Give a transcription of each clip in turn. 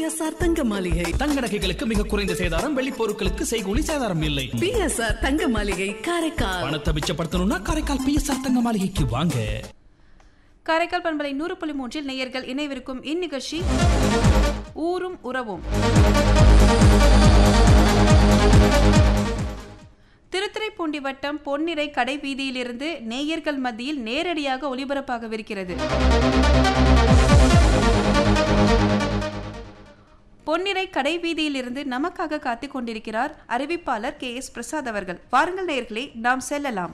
PSR தங்க மாளிகை தங்க நகைகளுக்கு மிக குறைந்த சேதாரம் வெள்ளி பொருட்களுக்கு செய்கூலி சேதாரம் இல்லை பிஎஸ்ஆர் தங்க மாளிகை காரைக்கால் பணத்தை மிச்சப்படுத்தணும்னா காரைக்கால் பிஎஸ்ஆர் தங்க மாளிகைக்கு வாங்க காரைக்கால் பண்பலை நூறு புள்ளி மூன்றில் நேயர்கள் இணைவிருக்கும் இந்நிகழ்ச்சி ஊரும் உறவும் திருத்துறைப்பூண்டி வட்டம் பொன்னிறை கடை வீதியிலிருந்து நேயர்கள் மத்தியில் நேரடியாக ஒளிபரப்பாகவிருக்கிறது பொன்னிறை கடை வீதியிலிருந்து நமக்காக காத்துக் கொண்டிருக்கிறார் அறிவிப்பாளர் கே எஸ் பிரசாத் அவர்கள் வாருங்கள் நேயர்களே நாம் செல்லலாம்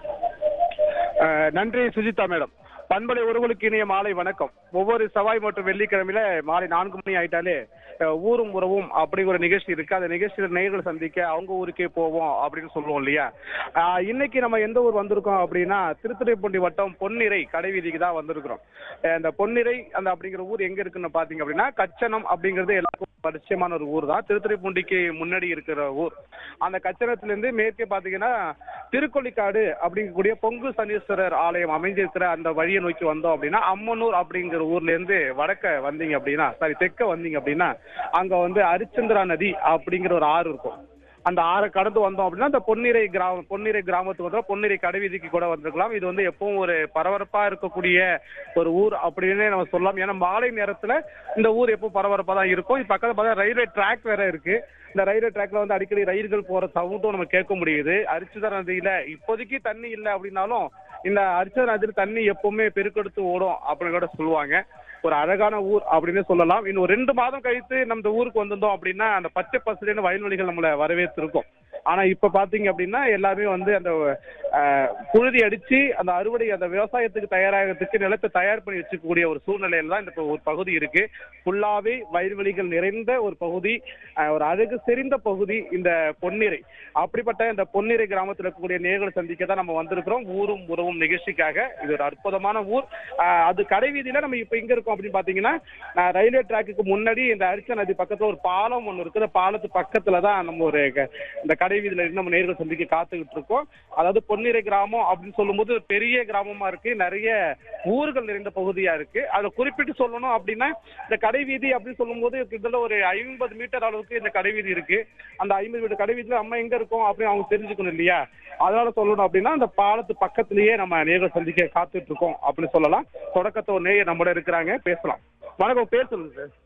அஹ் நன்றி சுஜிதா மேடம் பண்பலை உறவுகளுக்கு இனிய மாலை வணக்கம் ஒவ்வொரு செவ்வாய் மற்றும் வெள்ளிக்கிழமையில மாலை நான்கு மணி ஆயிட்டாலே அஹ் ஊரும் உறவும் அப்படிங்கிற ஒரு நிகழ்ச்சி இருக்கு அந்த நிகழ்ச்சியில நேயர்கள் சந்திக்க அவங்க ஊருக்கே போவோம் அப்படின்னு சொல்லுவோம் இல்லையா அஹ் இன்னைக்கு நம்ம எந்த ஊர் வந்திருக்கோம் அப்படின்னா திருத்துறைப்பூண்டி வட்டம் பொன்னிறை கடைவீதிக்கு தான் வந்திருக்கிறோம் அஹ் அந்த பொன்னிறை அந்த அப்படிங்கிற ஊர் எங்க இருக்குன்னு பாத்தீங்க அப்படின்னா கச்சனம் அப்படிங்கிறது எல்லாருக்கும் பரிச்சயமான ஒரு ஊர் தான் திருத்துறைப்பூண்டிக்கு முன்னாடி இருக்கிற ஊர் அந்த கச்சனத்துல இருந்து மேற்கே பாத்தீங்கன்னா திருக்கொள்ளிக்காடு அப்படிங்கக்கூடிய பொங்கு சனீஸ்வரர் ஆலயம் அமைஞ்சிருக்கிற அந்த வழியை நோக்கி வந்தோம் அப்படின்னா அம்மனூர் அப்படிங்கிற ஊர்ல இருந்து வடக்க வந்தீங்க அப்படின்னா சாரி தெற்க வந்தீங்க அப்படின்னா அங்க வந்து அரிச்சந்திரா நதி அப்படிங்கிற ஒரு ஆறு இருக்கும் அந்த ஆறை கடந்து வந்தோம் அப்படின்னா அந்த பொன்னிறை கிராமம் பொன்னிறை கிராமத்துக்கு வந்து பொன்னிறை கடைவீதிக்கு கூட வந்திருக்கலாம் இது வந்து எப்பவும் ஒரு பரபரப்பா இருக்கக்கூடிய ஒரு ஊர் அப்படின்னு நம்ம சொல்லலாம் ஏன்னா மாலை நேரத்துல இந்த ஊர் எப்பவும் பரபரப்பா தான் இருக்கும் இது பக்கத்துல பார்த்தா ரயில்வே ட்ராக் வேற இருக்கு இந்த ரயில்வே ட்ராக்ல வந்து அடிக்கடி ரயில்கள் போற சவுண்டும் நம்ம கேட்க முடியுது அரிச்சுதர் நதியில இப்போதைக்கு தண்ணி இல்லை அப்படின்னாலும் இந்த அரிச்சுதர் நதியில் தண்ணி எப்பவுமே பெருக்கெடுத்து ஓடும் அப்படின்னு கூட சொல்லுவாங்க ஒரு அழகான ஊர் அப்படின்னு சொல்லலாம் இன்னும் ரெண்டு மாதம் கழித்து நம்ம இந்த ஊருக்கு வந்திருந்தோம் அப்படின்னா அந்த பச்சை பசுலைன்னு வயல்வெளிகள் நம்மளை வரவேற்றிருக்கும் ஆனா இப்ப பாத்தீங்க அப்படின்னா எல்லாருமே வந்து அந்த அஹ், புழுதி அடிச்சு அந்த அறுவடை அந்த விவசாயத்துக்கு தயாராகிறதுக்கு நிலத்தை தயார் பண்ணி வச்சுக்கக்கூடிய ஒரு சூழ்நிலையில தான் இந்த ப- ஒரு பகுதி இருக்கு ஃபுல்லாவே வயல்வெளிகள் நிறைந்த ஒரு பகுதி அஹ், ஒரு அழகு செறிந்த பகுதி இந்த பொன்னிறை அப்படிப்பட்ட இந்த பொன்னிறை கிராமத்தில் இருக்கக்கூடிய நேர்களை சந்திக்க தான் நம்ம வந்திருக்கிறோம் ஊரும் உறவும் நிகழ்ச்சிக்காக இது ஒரு அற்புதமான ஊர் அஹ், அது கடைவீதியில நம்ம இப்ப எங்க இருக்கோம் அப்படின்னு பாத்தீங்கன்னா அஹ், ரயில்வே ட்ராக்குக்கு முன்னாடி இந்த அரிச்ச நதி பக்கத்துல ஒரு பாலம் ஒண்ணு இருக்குது பாலத்து பக்கத்துல தான் நம்ம ஒரு க- இந்த கடைவீதியில இருந்து நம்ம நேர்கள் சந்திக்க காத்துக்கிட்டு இருக்கோம் அதாவது பொன்னிறை கிராமம் அப்படின்னு சொல்லும்போது ஒரு பெரிய கிராமமா இருக்கு நிறைய ஊர்கள் நிறைந்த பகுதியா இருக்கு அதை குறிப்பிட்டு சொல்லணும் அப்படின்னா இந்த கடைவீதி அப்படின்னு சொல்லும்போது கிட்டத்தட்ட ஒரு ஐம்பது மீட்டர் அளவுக்கு இந்த கடைவீதி இருக்கு அந்த ஐம்பது மீட்டர் கடைவீதியில நம்ம எங்க இருக்கோம் அப்படின்னு அவங்க தெரிஞ்சுக்கணும் இல்லையா அதனால சொல்லணும் அப்படின்னா அந்த பாலத்து பக்கத்திலேயே நம்ம நேர்கள் சந்திக்க காத்துட்டு இருக்கோம் அப்படின்னு சொல்லலாம் தொடக்கத்தை ஒரு நேயர் நம்மள இருக்கிறாங்க பேசலாம் வணக்கம் பேர் சொல்லுங்க சார்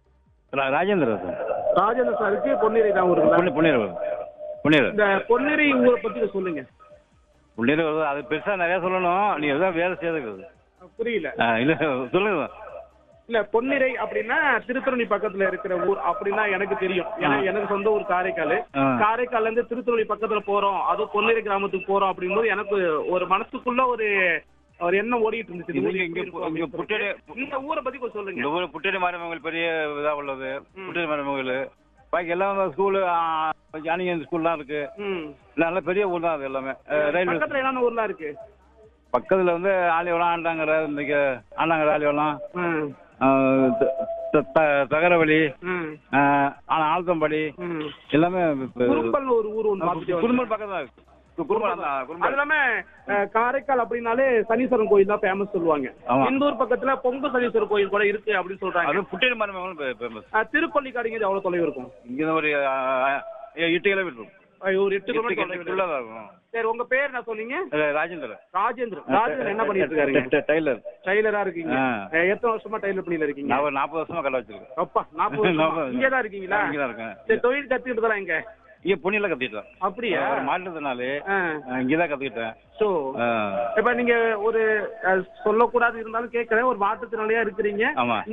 ரா- ராஜேந்திர சார் ராஜேந்திர சாருக்கு பொன்னிறை தான் பொன்னி ஊருக்கு பொன்னீர் பொன்னீர் இந்த பொன்னிறை ஊரை பத்தி சொல்லுங்க பொன்னீர் வருது அது பெருசா நிறைய சொல்லணும் நீ எதாவது வேலை செய்யறது புரியல இல்ல சொல்லுங்க இல்ல பொன்னிறை அப்படின்னா திருத்துறை பக்கத்துல இருக்கிற ஊர் அப்படின்னா எனக்கு தெரியும் ஏன்னா எனக்கு சொந்த ஊர் காரைக்கால் ஆ. காரைக்கால்ல இருந்து திருத்துறை பக்கத்துல போறோம் அதுவும் பொன்னிறை கிராமத்துக்கு போறோம் அப்படிங்கும்போது எனக்கு ஒரு மனசுக்குள்ள ஒரு ஒரு எண்ணம் ஓடிட்டு இருந்துச்சு இந்த ஊர் இங்க- எப்படி இங்க இருக்கும் இங்க அப்படின்னு புட்டேரி- சொல்லிட்டு. இந்த ஊரை பத்தி கொஞ்சம் சொல்லுங்க இந்த ஊர் புட்டேரி மாரியம்மன் பெரிய இதா உள்ளது புட்டேரி மாரியம்மன் கோயில் பாக்கி எல்லாம் ஸ்கூலு ஜானகி ஸ்கூல்லாம் இருக்கு ம். நல்ல பெரிய ஊர் தான் அது எல்லாமே அஹ், ரயில்வே பக்கத்துல என்னென்ன ஊர்லாம் இருக்கு பக்கத்துல வந்து ஆலிவளம் ஆண்டாங்கரை இன்னைக்கு ஆண்டாங்கரை ஆலிவளம் ம். அஹ், த- த- த- தகரவழி ம். அஹ், ஆனா ஆழ்த்தம்படி ம். எல்லாமே இப்ப- குறும்பல்னு ஒரு ஊர் ஒன்று பார்த்துட்டு குடும்பம் பக்கம் தான் இருக்கு குடும்பம் தான் அது குடும்பம் இல்லாம அஹ், காரைக்கால் அப்படின்னாலே சனீஸ்வரன் கோயில் தான் ஃபேமஸ் சொல்லுவாங்க ஆமா. இந்தூர் பக்கத்துல பொங்கு சனீஸ்வரர் கோயில் கூட இருக்கு அப்படின்னு சொல்றாங்க அது புட்டேரி மாரியம்மன் ஃபேமஸ் அஹ், திருப்பள்ளிக்காடுங்கிறது எவ்வளவு தொலைவு இருக்கும் இங்க இருந்து ஒரு அஹ், அஹ், எட்டு கிலோமீட்டர் இருக்கும் அஹ், ஒரு எட்டு எட்டு கிலோமீட்டர் கிலோமீட்டர் தொலைவு தான் இருக்கும் சரி உங்க பேர் என்ன சொன்னீங்க அஹ், ராஜேந்திரன் ராஜேந்திரன் ராஜேந்திரன் என்ன பண்ணிட்டு இருக்காருங்க டெ- டெய்லர் டைலரா இருக்கீங்க ஆ. அஹ், எத்தனை வருஷமா டைலர் பண்ணில இருக்கீங்க நான் ஒரு நாற்பது வருஷமா கடை வச்சிருக்கேன் அப்பா நாற்பது வருஷமா நாற்பது. இங்கே தான் இருக்கீங்களா இங்க தான் இருக்கேன் சரி தொழில் கத்துக்கிட்டு இங்க இங்க பொன்னியில கத்துக்கிட்டேன் அப்படியா ஒரு மாநிலத்தினாலே ஆ. இங்க தான் கத்துக்கிட்டேன் சோ அஹ், இப்ப நீங்க ஒரு அஹ், சொல்லக்கூடாது இருந்தாலும் கேட்கறேன் ஒரு மாற்றுத்திறனாளியா இருக்கிறீங்க ஆமா